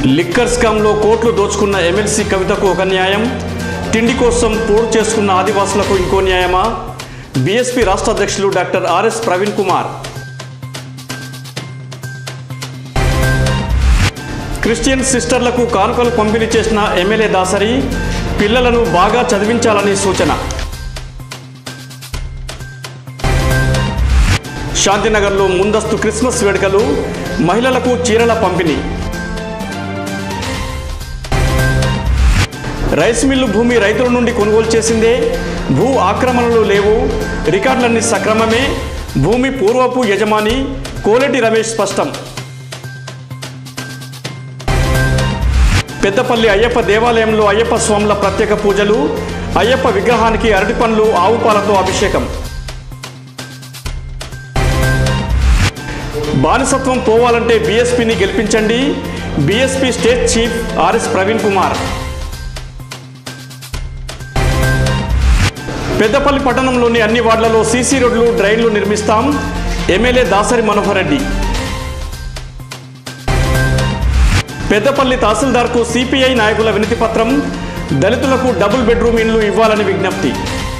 liquor స్కామ్లో కోట్లు దోచుకున్న ఎమ్మెల్సీ కవితకు ఒక న్యాయం తిండి కోసం పోరు చేసుకున్న ఆదివాసులకు ఇంకో న్యాయమా బీఎస్పీ రాష్ట్ర అధ్యక్షులు doctor R S Praveen Kumar Christian సిస్టర్లకు కానుకలు పంపిణీ చేసిన ఎమ్మెల్యే దాసరి పిల్లలను బాగా చదివించాలని సూచన శాంతినగర్లో ముందస్తు క్రిస్మస్ వేడుకలు మహిళలకు చీరల పంపిణీ రైస్ మిల్లు భూమి రైతుల నుండి కొనుగోలు చేసిందే భూ ఆక్రమణలు లేవు రికార్డులన్నీ సక్రమమే భూమి పూర్వపు యజమాని కోలెటి రమేష్ స్పష్టం పెద్దపల్లి అయ్యప్ప దేవాలయంలో అయ్యప్ప స్వాముల ప్రత్యేక పూజలు అయ్యప్ప విగ్రహానికి అరటి పండ్లు ఆవు పాలతో అభిషేకం బానిసత్వం పోవాలంటే బీఎస్పీని గెలిపించండి BSP state chief R S Praveen Kumar Peddapalli పట్టణంలోని అన్ని వార్డులలో సీసీ రోడ్లు డ్రైన్లు నిర్మిస్తాం ఎమ్మెల్యే దాసరి మనోహర్ రెడ్డి పెద్దపల్లి తహసీల్దార్కు సిపిఐ నాయకుల వినతి పత్రం దళితులకు డబుల్ బెడ్రూమ్ ఇండ్లు ఇవ్వాలని విజ్ఞప్తి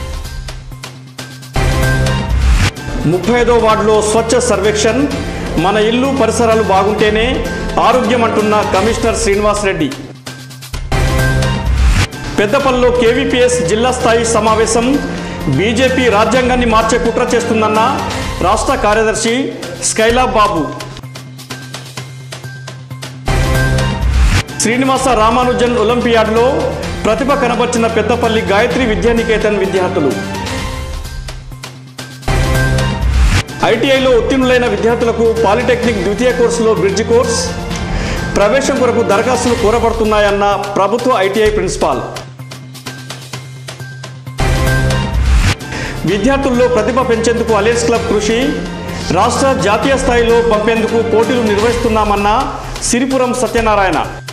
ముప్పై ఐదో వార్డులో స్వచ్ఛ సర్వేక్షణ్ మన ఇల్లు పరిసరాలు బాగుంటేనే ఆరోగ్యం అంటున్న కమిషనర్ శ్రీనివాస్ రెడ్డి పెద్దపల్లిలో కేవీపీఎస్ జిల్లా స్థాయి సమావేశం బీజేపీ రాజ్యాంగాన్ని మార్చే కుట్ర చేస్తుందన్న రాష్ట్ర కార్యదర్శి స్కైలా బాబు శ్రీనివాస రామానుజన్ ఒలింపియాడ్లో ప్రతిభ కనబర్చిన పెద్దపల్లి గాయత్రి విద్యానికేతన్ విద్యార్థులు ఐటీఐలో ఉత్తీర్ణులైన విద్యార్థులకు పాలిటెక్నిక్ ద్వితీయ కోర్సులో బ్రిడ్జ్ కోర్స్ ప్రవేశం కొరకు దరఖాస్తులు కోరబడుతున్నాయన్న ప్రభుత్వ ఐటీఐ ప్రిన్సిపాల్ విద్యార్థుల్లో ప్రతిభ పెంచేందుకు అలయన్స్ క్లబ్ కృషి రాష్ట్ర జాతీయ స్థాయిలో పంపేందుకు పోటీలు నిర్వహిస్తున్నామన్న సిరిపురం సత్యనారాయణ